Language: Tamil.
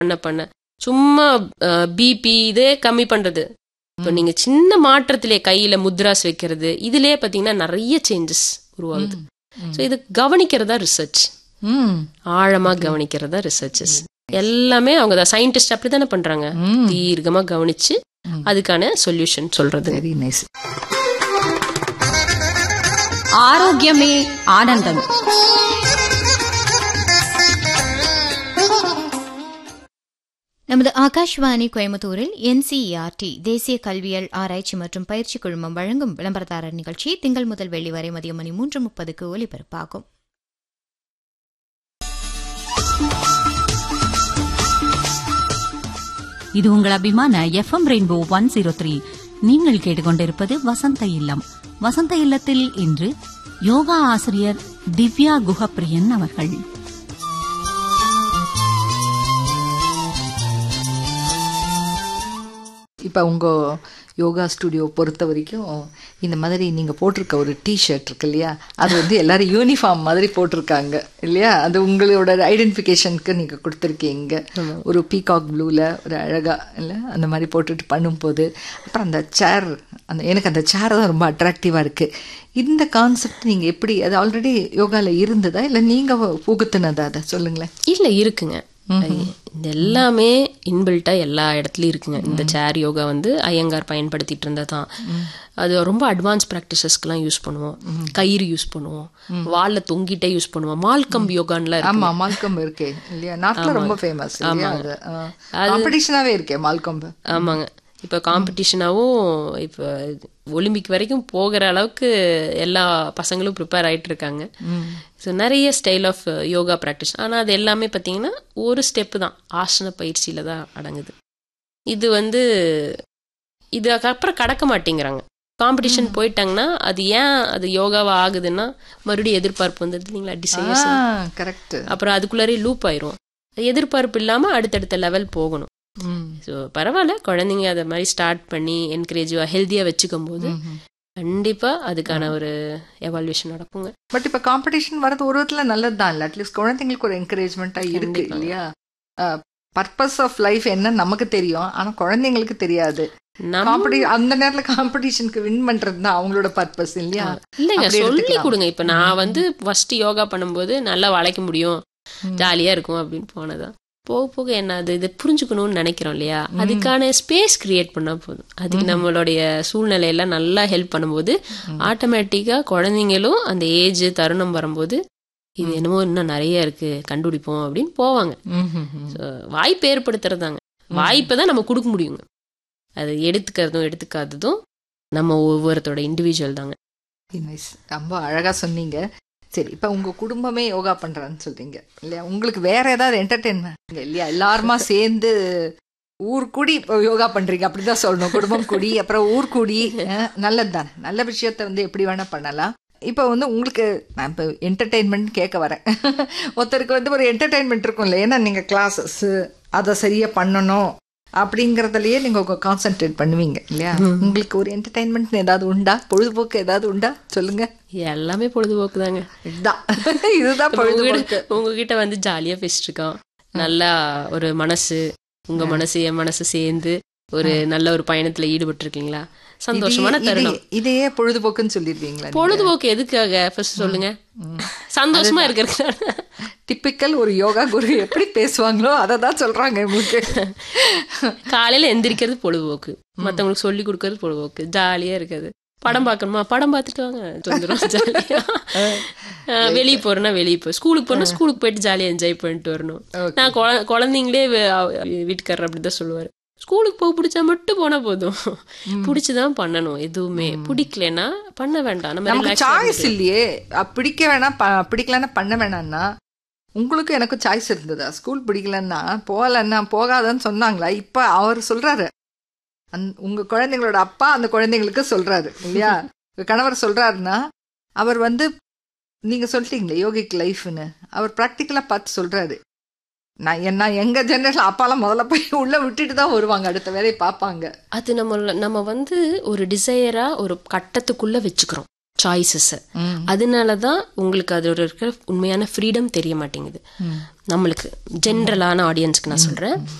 பண்ண பண்ண சும்மா பிபி இதே கம்மி பண்றது இப்போ நீங்க சின்ன மாற்றத்திலே கையில முத்ராஸ் வைக்கிறது இதுலயே பாத்தீங்கன்னா நிறைய சேஞ்சஸ் உருவாகுது ஸோ இது கவனிக்கிறதா ரிசர்ச் ம் ஆழமா கவனிக்கிறதா ரிசர்ச்சஸ் எல்லாமே அவங்க தான் சயின்டிஸ்ட் அப்படித்தானே பண்றாங்க ம் தீர்க்கமா கவனிச்சு ம். அதுக்கான சொல்யூஷன் சொல்றது வெரி நைஸ் ஆரோக்கியமே ஆனந்தம் நமது ஆகாஷ்வாணி கோயம்புத்தூரில் என்சிஇஆர்டி தேசிய கல்வியல் ஆராய்ச்சி மற்றும் பயிற்சி குழுமம் வழங்கும் விளம்பரதாரர் நிகழ்ச்சி திங்கள் முதல் வெள்ளி வரை மதியம் மணி மூன்று முப்பதுக்கு ஒலிபரப்பாகும் இது உங்கள் அபிமான FM Rainbow one zero three நீங்கள் கேட்டுக்கொண்டிருப்பது வசந்த இல்லம் வசந்த இல்லத்தில் இன்று யோகா ஆசிரியர் திவ்யா குஹப்பிரியன் அவர்கள் இப்போ உங்கள் யோகா ஸ்டுடியோ பொறுத்த வரைக்கும் இந்த மாதிரி நீங்கள் போட்டிருக்க ஒரு டிஷர்ட் இருக்கு இல்லையா அது வந்து எல்லாரும் யூனிஃபார்ம் மாதிரி போட்டிருக்காங்க இல்லையா அது உங்களோட ஐடென்டிஃபிகேஷனுக்கு நீங்கள் கொடுத்துருக்கீங்க ஒரு பீகாக் ப்ளூவில் ஒரு அழகா இல்லை அந்த மாதிரி போட்டுட்டு பண்ணும்போது அப்புறம் அந்த சேர் அந்த எனக்கு அந்த சேர் தான் ரொம்ப அட்ராக்டிவாக இருக்குது இந்த கான்செப்ட் நீங்கள் எப்படி அது ஆல்ரெடி யோகாவில் இருந்ததா இல்லை நீங்கள் புகுத்துனதா அதை சொல்லுங்களேன் இல்ல இருக்குங்க இது எல்லாமே இன்பில்ட்டா எல்லா இடத்துலயும் இருக்குங்க இந்த சேர் யோகா வந்து ஐயங்கார் பயன்படுத்திட்டு இருந்ததான் அது ரொம்ப அட்வான்ஸ் ப்ராக்டிசஸ்க்கெல்லாம் யூஸ் பண்ணுவோம் கயிறு யூஸ் பண்ணுவோம் வால்ல தொங்கிட்டே யூஸ் பண்ணுவோம் மால்கம் யோகான்லாம் இருக்கு ஆமா மால்கம்பு இருக்கே இல்லையா நாட்டுல ரொம்ப ஃபேமஸ் இல்லையா அது காம்படிஷனாவே இருக்கே மால்கம்பு ஆமாங்க இப்போ காம்படிஷனாகவும் இப்போ ஒலிம்பிக் வரைக்கும் போகிற அளவுக்கு எல்லா பசங்களும் ப்ரிப்பேர் ஆயிட்டு இருக்காங்க ஸோ நிறைய ஸ்டைல் ஆஃப் யோகா ப்ராக்டிஸ் ஆனால் அது எல்லாமே பார்த்தீங்கன்னா ஒரு ஸ்டெப்பு தான் ஆசன பயிற்சியில தான் அடங்குது இது வந்து இதுக்கப்புறம் கடக்க மாட்டேங்கிறாங்க காம்படிஷன் போயிட்டாங்கன்னா அது ஏன் அது யோகாவா ஆகுதுன்னா மறுபடியும் எதிர்பார்ப்பு வந்துடுது இல்லைங்களா டிசைர்ஸ் கரெக்ட் அப்புறம் அதுக்குள்ளாரே லூப் ஆயிரும் எதிர்பார்ப்பு இல்லாம அடுத்தடுத்த லெவல் போகணும் ஸோ பரவாயில்ல குழந்தைங்க அதை மாதிரி ஸ்டார்ட் பண்ணி என்கரேஜிவா ஹெல்த்தியா வச்சுக்கும் போது கண்டிப்பா அதுக்கான ஒரு எவால்யூஷன் நடக்குங்க பட் இப்ப காம்படிஷன் வரது ஒரு விதத்துல நல்லதுதான் இல்ல அட்லீஸ்ட் குழந்தைங்களுக்கு ஒரு என்கரேஜ்மெண்டா இருக்கு இல்லையா பர்பஸ் ஆஃப் லைஃப் என்னன்னு நமக்கு தெரியும் ஆனா குழந்தைங்களுக்கு தெரியாது நம்ம காம்படி அந்த நேரத்துல காம்படிஷனுக்கு வின் பண்றது தான் அவங்களோட பர்பஸ் இல்லையா இல்லைங்க அப்படி சொல்லி எடுத்துக்கலாம். கொடுங்க இப்ப நான் வந்து ஃபர்ஸ்ட் யோகா பண்ணும்போது நல்லா வளைக்க முடியும் ஜாலியா இருக்கும் அப்படின்னு போனதான் போக போக என்ன அது இதை புரிஞ்சுக்கணும்னு நினைக்கிறோம் இல்லையா அதுக்கான ஸ்பேஸ் கிரியேட் பண்ணா போதும் அதுக்கு நம்மளுடைய சூழ்நிலையெல்லாம் நல்லா ஹெல்ப் பண்ணும்போது ஆட்டோமேட்டிக்கா குழந்தைங்களும் அந்த ஏஜ் தருணம் வரும்போது இது என்னமோ இன்னும் நிறைய இருக்கு கண்டுபிடிப்போம் அப்படின்னு போவாங்க So, வாய்ப்பு ஏற்படுத்துறதாங்க வாய்ப்பை தான் நம்ம கொடுக்க முடியுங்க அது எடுத்துக்கிறதும் எடுத்துக்காததும் நம்ம ஒவ்வொருத்தரோட இண்டிவிஜுவல் தாங்க நைஸ் ரொம்ப அழகா சொன்னீங்க சரி இப்ப உங்க குடும்பமே யோகா பண்றான்னு சொல்றீங்க இல்லையா உங்களுக்கு வேற ஏதாவது என்டர்டெயின்மெண்ட் இல்லையா எல்லாருமா சேர்ந்து ஊர் கூடி இப்போ யோகா பண்றீங்க அப்படிதான் சொல்லணும் குடும்பம் கூடி அப்புறம் ஊர் கூடி அஹ், நல்லது தானே நல்ல விஷயத்த வந்து எப்படி வேணா பண்ணலாம் இப்போ வந்து உங்களுக்கு நான் இப்போ என்டர்டெயின்மெண்ட் கேட்க வரேன் ஒருத்தருக்கு வந்து ஒரு என்டர்டெயின்மெண்ட் இருக்கும்ல ஏன்னா நீங்கள் கிளாஸஸ் அதை சரியாக பண்ணணும் அப்படிங்கறதுலயே நீங்க கான்சென்ட்ரேட் பண்ணுவீங்க இல்லையா உங்களுக்கு ஒரு என்டர்டைன்மெண்ட் ஏதாவது உண்டா பொழுதுபோக்கு ஏதாவது உண்டா சொல்லுங்க எல்லாமே பொழுதுபோக்கு தாங்க இதுதான் இதுதான் பொழுதுபோக்கு உங்ககிட்ட வந்து ஜாலியா பேசிட்டு இருக்கோம் நல்லா ஒரு மனசு உங்க மனசு என் மனசு சேர்ந்து ஒரு நல்ல ஒரு பயணத்துல ஈடுபட்டு இருக்கீங்களா சந்தோஷமான இது- தருணம் இது- இதையே பொழுதுபோக்குன்னு சொல்லிடுவீங்களா பொழுதுபோக்கு எதுக்காக ஃபர்ஸ்ட் சொல்லுங்க சந்தோஷமா இருக்கிறது டிப்பிக்கல் ஒரு யோகா குரு எப்படி பேசுவாங்களோ அதை தான் சொல்றாங்க உங்களுக்கு காலையில எந்திரிக்கிறது பொழுதுபோக்கு மத்தவங்களுக்கு சொல்லி கொடுக்கறது பொழுதுபோக்கு ஜாலியா இருக்குது படம் பார்க்கணுமா படம் பார்த்துட்டு வாங்க வந்துடும் ஜாலியா வெளியே போறேன்னா வெளியே போ ஸ்கூலுக்கு போனா ஸ்கூலுக்கு போயிட்டு ஜாலியா என்ஜாய் பண்ணிட்டு வரணும் நான் குழ- குழந்தைங்களே வே- அவ- வீட்டுக்காரர் அப்படிதான் சொல்லுவாரு ஸ்கூலுக்கு போக பிடிச்சா மட்டும் போனா போதும் பிடிச்சுதான் பண்ணணும் எதுவுமே பிடிக்கலன்னா பண்ண வேண்டாம் நம்ம நமக்கு relax ஆ சாய்ஸ் இருந்துக்கலாம். இல்லையே அ, பிடிக்க வேணாம் ப- பிடிக்கலன்னா பண்ண வேணாம்னா உங்களுக்கும் எனக்கும் சாய்ஸ் இருந்ததா ஸ்கூல் பிடிக்கலன்னா போகலன்னா போகாதன்னு சொன்னாங்களா இப்ப அவர் சொல்றாரு அந் உங்க குழந்தைங்களோட அப்பா அந்த குழந்தைங்களுக்கு சொல்றாரு இல்லையா உங்க கணவர் சொல்றாருன்னா அவர் வந்து நீங்க சொல்லிட்டீங்களே யோகிக் லைஃப்னு அவர் ப்ராக்டிக்கலா பார்த்து சொல்றாரு நான் என்ன எங்க ஜெனரேஷன் அப்பாலாம் முதல்ல போய் உள்ள விட்டுட்டு தான் வருவாங்க அடுத்த வேலையை பார்ப்பாங்க அது நம்ம நம்ம வந்து ஒரு டிசையரா ஒரு கட்டத்துக்குள்ள வச்சுக்கிறோம் சாய்ஸஸ் அதனால தான் உங்களுக்கு அதோட இருக்கிற உண்மையான ஃப்ரீடம் தெரிய மாட்டேங்குது நம்மளுக்கு ஜென்ரலான ஆடியன்ஸ்க்கு நான் சொல்றேன்